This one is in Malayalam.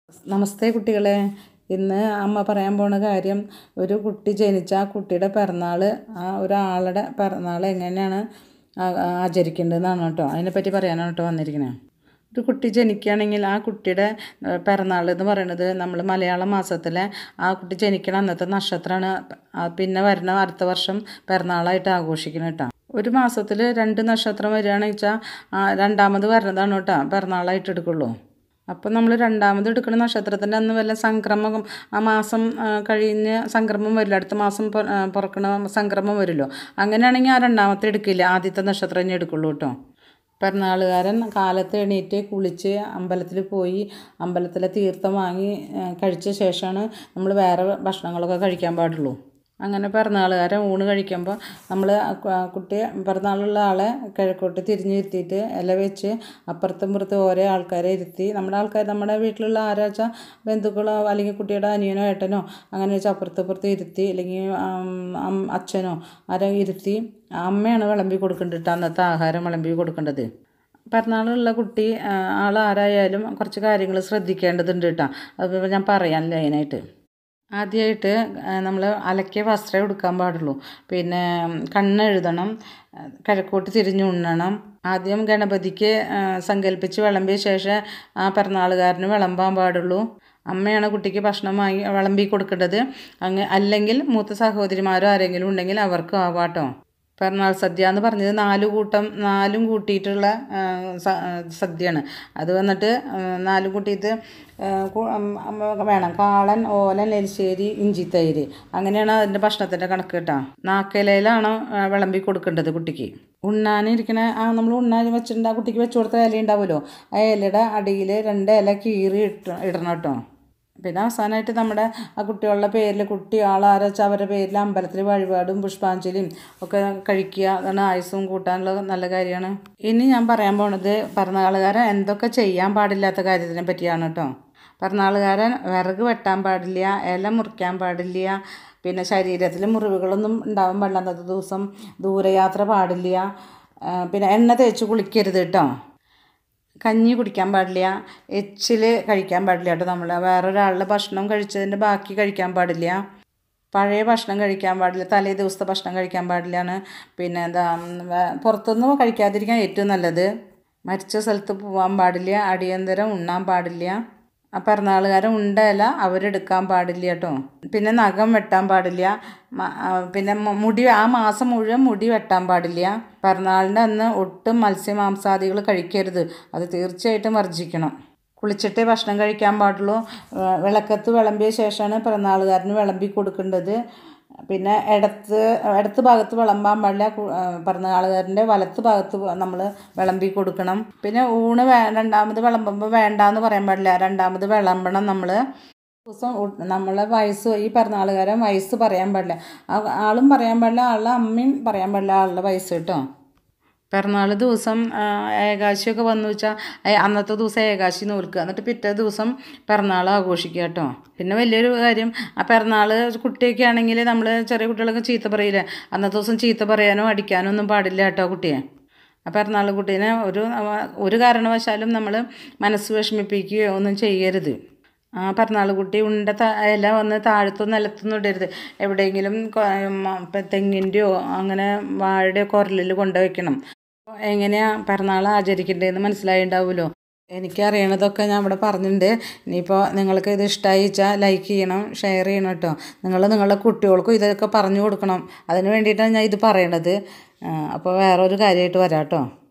നമസ്തേ കുട്ടികളെ ഇന്ന് അമ്മ പറയാൻ പോണ കാര്യം ഒരു കുട്ടി ജനിച്ച ആ കുട്ടിയുടെ പിറന്നാൾ ആ ഒരാളുടെ പിറന്നാൾ എങ്ങനെയാണ് ആ- ആചരിക്കേണ്ടതെന്നാണ് കേട്ടോ അതിനെപ്പറ്റി പറയാനാണ് കേട്ടോ വന്നിരിക്കുന്നത് ഒരു കുട്ടി ജനിക്കുകയാണെങ്കിൽ ആ കുട്ടിയുടെ ഏഹ്, പിറന്നാൾ എന്ന് പറയുന്നത് നമ്മൾ മലയാള മാസത്തിലെ ആ കുട്ടി ജനിക്കണ അന്നത്തെ നക്ഷത്രമാണ് ആ പിന്നെ വരുന്ന അടുത്ത വർഷം പിറന്നാളായിട്ട് ആഘോഷിക്കുന്നത് കേട്ടോ ഒരു മാസത്തിൽ രണ്ട് നക്ഷത്രം വരികയാണെന്ന് വെച്ചാൽ രണ്ടാമത് വരുന്നതാണ് കേട്ടോ പിറന്നാളായിട്ട് എടുക്കുള്ളൂ അപ്പം നമ്മൾ രണ്ടാമത് എടുക്കുന്ന നക്ഷത്രത്തിൻ്റെ അന്ന് വല്ല സംക്രമം ആ മാസം ആ, കഴിഞ്ഞ് സംക്രമം വരില്ല അടുത്ത മാസം പൊ- ആ, പുറക്കണ സംക്രമം വരുമല്ലോ അങ്ങനെയാണെങ്കിൽ ആ രണ്ടാമത്തെ എടുക്കില്ല ആദ്യത്തെ നക്ഷത്രം തന്നെ എടുക്കുള്ളൂ കേട്ടോ പിറന്നാളുകാരൻ കാലത്ത് എണീറ്റ് കുളിച്ച് അമ്പലത്തിൽ പോയി അമ്പലത്തിലെ തീർത്ഥം വാങ്ങി ആ, കഴിച്ച ശേഷമാണ് നമ്മൾ വേറെ ഭക്ഷണങ്ങളൊക്കെ കഴിക്കാൻ പാടുള്ളൂ അങ്ങനെ പിറന്നാളുകാരൻ ഊണ് കഴിക്കുമ്പോൾ നമ്മൾ കുട്ടി പിറന്നാളുള്ള ആളെ കിഴക്കോട്ട് തിരിഞ്ഞിരുത്തിയിട്ട് ഇല വെച്ച് അപ്പുറത്തും ഇപ്പുറത്തും ഓരോ ആൾക്കാരെ ഇരുത്തി നമ്മുടെ ആൾക്കാർ നമ്മുടെ വീട്ടിലുള്ള ആരാ വെച്ചാൽ ബന്ധുക്കളോ അല്ലെങ്കിൽ കുട്ടിയുടെ അനിയനോ ഏട്ടനോ അങ്ങനെ വെച്ചാൽ അപ്പുറത്തും ഇപ്പുറത്തും ഇരുത്തി അല്ലെങ്കിൽ ആം, അം- അച്ഛനോ ആരോ ഇരുത്തി അമ്മയാണ് വിളമ്പി കൊടുക്കേണ്ടത് ട്ടോ അന്നത്തെ ആഹാരം വിളമ്പി കൊടുക്കേണ്ടത് പിറന്നാളുള്ള കുട്ടി ആ, ആളാരായാലും കുറച്ച് കാര്യങ്ങൾ ശ്രദ്ധിക്കേണ്ടതുണ്ട് കേട്ടോ അത് ഞാൻ പറയാം ലൈനായിട്ട് ആദ്യമായിട്ട് നമ്മൾ അലക്കിയ വസ്ത്രമേ ഉടുക്കാൻ പാടുള്ളൂ പിന്നെ കണ്ണെഴുതണം കിഴക്കോട്ട് തിരിഞ്ഞു ഉണ്ണണം ആദ്യം ഗണപതിക്ക് ആ, സങ്കല്പിച്ച് വിളമ്പിയ ശേഷം ആ പിറന്നാളുകാരന് വിളമ്പാൻ പാടുള്ളൂ അമ്മയാണ് കുട്ടിക്ക് ഭക്ഷണം വാങ്ങി വിളമ്പി കൊടുക്കേണ്ടത് അങ്ങ് അല്ലെങ്കിൽ മൂത്ത സഹോദരിമാരോ ആരെങ്കിലും ഉണ്ടെങ്കിൽ അവർക്കും ആവാട്ടോ പിറന്നാൾ സദ്യ എന്ന് പറഞ്ഞത് നാല് കൂട്ടം നാലും കൂട്ടിയിട്ടുള്ള ആ, സ- ആ, സദ്യയാണ് അത് വന്നിട്ട് ആ, നാലും കൂട്ടിയിട്ട് ആ, കു- അം- അമ്മ വേണം കാളൻ ഓലൻ എലിശ്ശേരി ഇഞ്ചിത്തൈര് അങ്ങനെയാണ് അതിൻ്റെ ഭക്ഷണത്തിൻ്റെ കണക്ക് കേട്ടോ നാക്കയിലാണ് വിളമ്പി കൊടുക്കേണ്ടത് കുട്ടിക്ക് ഉണ്ണാനിരിക്കണ ആ നമ്മൾ ഉണ്ണാൻ വെച്ചിട്ടുണ്ട് ആ കുട്ടിക്ക് വെച്ച് കൊടുത്ത ഇല ഉണ്ടാവുമല്ലോ ആ ഇലയുടെ അടിയിൽ രണ്ട് ഇല കീറി ഇട്ട് ഇടണം കേട്ടോ പിന്നെ അവസാനമായിട്ട് നമ്മുടെ ആ കുട്ടികളുടെ പേരിൽ കുട്ടി ആളാരാ വെച്ചാൽ അവരുടെ പേരിൽ അമ്പലത്തിൽ വഴിപാടും പുഷ്പാഞ്ജലിയും ഒക്കെ കഴിക്കുക അതാണ് ആയുസ്സും കൂട്ടാനുള്ള നല്ല കാര്യമാണ് ഇനി ഞാൻ പറയാൻ പോണത് പിറന്നാളുകാരൻ എന്തൊക്കെ ചെയ്യാൻ പാടില്ലാത്ത കാര്യത്തിനെ പറ്റിയാണ് കേട്ടോ പിറന്നാളുകാരൻ വിറക് വെട്ടാൻ പാടില്ല ഇല മുറിക്കാൻ പാടില്ല പിന്നെ ശരീരത്തിൽ മുറിവുകളൊന്നും ഉണ്ടാവാൻ പാടില്ല അന്നത്തെ ദിവസം ദൂരയാത്ര പാടില്ല ആ, പിന്നെ എണ്ണ തേച്ച് കുളിക്കരുത് കേട്ടോ കഞ്ഞി കുടിക്കാൻ പാടില്ല എച്ചിൽ കഴിക്കാൻ പാടില്ല കേട്ടോ നമ്മൾ വേറൊരാളുടെ ഭക്ഷണം കഴിച്ചതിൻ്റെ ബാക്കി കഴിക്കാൻ പാടില്ല പഴയ ഭക്ഷണം കഴിക്കാൻ പാടില്ല തലേ ദിവസത്തെ ഭക്ഷണം കഴിക്കാൻ പാടില്ലാണ് പിന്നെ എന്താ ഉം, വേ- പുറത്തുനിന്ന് കഴിക്കാതിരിക്കാൻ ഏറ്റവും നല്ലത് മരിച്ച സ്ഥലത്ത് പോകാൻ പാടില്ല അടിയന്തരം ഉണ്ണാൻ പാടില്ല ആ പിറന്നാളുകാരൻ ഉണ്ടല്ല അവരെടുക്കാൻ പാടില്ല കേട്ടോ പിന്നെ നഖം വെട്ടാൻ പാടില്ല മ- ആ, പിന്നെ മു- മുടി ആ മാസം മുഴുവൻ മുടി വെട്ടാൻ പാടില്ല പിറന്നാളിൻ്റെ അന്ന് ഒട്ടും മത്സ്യമാംസാദികൾ കഴിക്കരുത് അത് തീർച്ചയായിട്ടും വർജിക്കണം കുളിച്ചിട്ടേ ഭക്ഷണം കഴിക്കാൻ പാടുള്ളൂ ഏ, വിളക്കത്ത് വിളമ്പിയ ശേഷമാണ് പിറന്നാളുകാരന് വിളമ്പി കൊടുക്കേണ്ടത് പിന്നെ ഇടത്ത് ഇടത്ത് ഭാഗത്ത് വിളമ്പാൻ പാടില്ല കു- ആ, പിറന്നാളുകാരൻ്റെ വലത്ത് ഭാഗത്ത് നമ്മൾ വിളമ്പി കൊടുക്കണം പിന്നെ ഊണ് വേ രണ്ടാമത് വിളമ്പുമ്പോൾ വേണ്ടാന്ന് പറയാൻ പാടില്ല രണ്ടാമത് വിളമ്പണം നമ്മൾ ദിവസം ഉ- നമ്മളെ വയസ്സ് ഈ പിറന്നാളുകാരൻ വയസ്സ് പറയാൻ പാടില്ല ആ- ആളും പറയാൻ പാടില്ല ആളുടെ അമ്മയും പറയാൻ പാടില്ല ആളുടെ വയസ്സ് കേട്ടോ പിറന്നാൾ ദിവസം ആ, ഏകാശിയൊക്കെ വന്നു വെച്ചാൽ അന്നത്തെ ദിവസം ഏകാശി നോൽക്കുക എന്നിട്ട് പിറ്റേ ദിവസം പിറന്നാൾ ആഘോഷിക്കുക കേട്ടോ പിന്നെ വലിയൊരു കാര്യം ആ പിറന്നാൾ കുട്ടിയൊക്കെ ആണെങ്കിൽ നമ്മൾ ചെറിയ കുട്ടികളൊക്കെ ചീത്ത പറയില്ലേ അന്നത്തെ ദിവസം ചീത്ത പറയാനോ അടിക്കാനോ ഒന്നും പാടില്ല കേട്ടോ കുട്ടിയെ ആ പിറന്നാൾ കുട്ടീനെ ഒരു ഒരു കാരണവശാലും നമ്മൾ മനസ്സ് വിഷമിപ്പിക്കുകയോ ഒന്നും ചെയ്യരുത് ആ പിറന്നാൾ കുട്ടി ഉണ്ട ത ഇല വന്ന് താഴത്തും നിലത്തൊന്നും ഇടരുത് എവിടെയെങ്കിലും കൊ- മ- ഇപ്പം തെങ്ങിൻ്റെയോ അങ്ങനെ വാഴയുടെയോ കുരലിൽ കൊണ്ടുവയ്ക്കണം എങ്ങനെയാ പിറന്നാൾ ആചരിക്കേണ്ടതെന്ന് മനസ്സിലായിണ്ടാവുമല്ലോ എനിക്കറിയണതൊക്കെ ഞാൻ ഇവിടെ പറഞ്ഞിട്ടുണ്ട് ഇനിയിപ്പോൾ നിങ്ങൾക്ക് ഇത് ഇഷ്ടമായി വെച്ചാൽ ലൈക്ക് ചെയ്യണം ഷെയർ ചെയ്യണം കേട്ടോ നിങ്ങൾ നിങ്ങളുടെ കുട്ടികൾക്കും ഇതൊക്കെ പറഞ്ഞു കൊടുക്കണം അതിന് വേണ്ടിയിട്ടാണ് ഞാൻ ഇത് പറയണത് ആ, അപ്പോൾ വേറൊരു കാര്യമായിട്ട് വരാം കേട്ടോ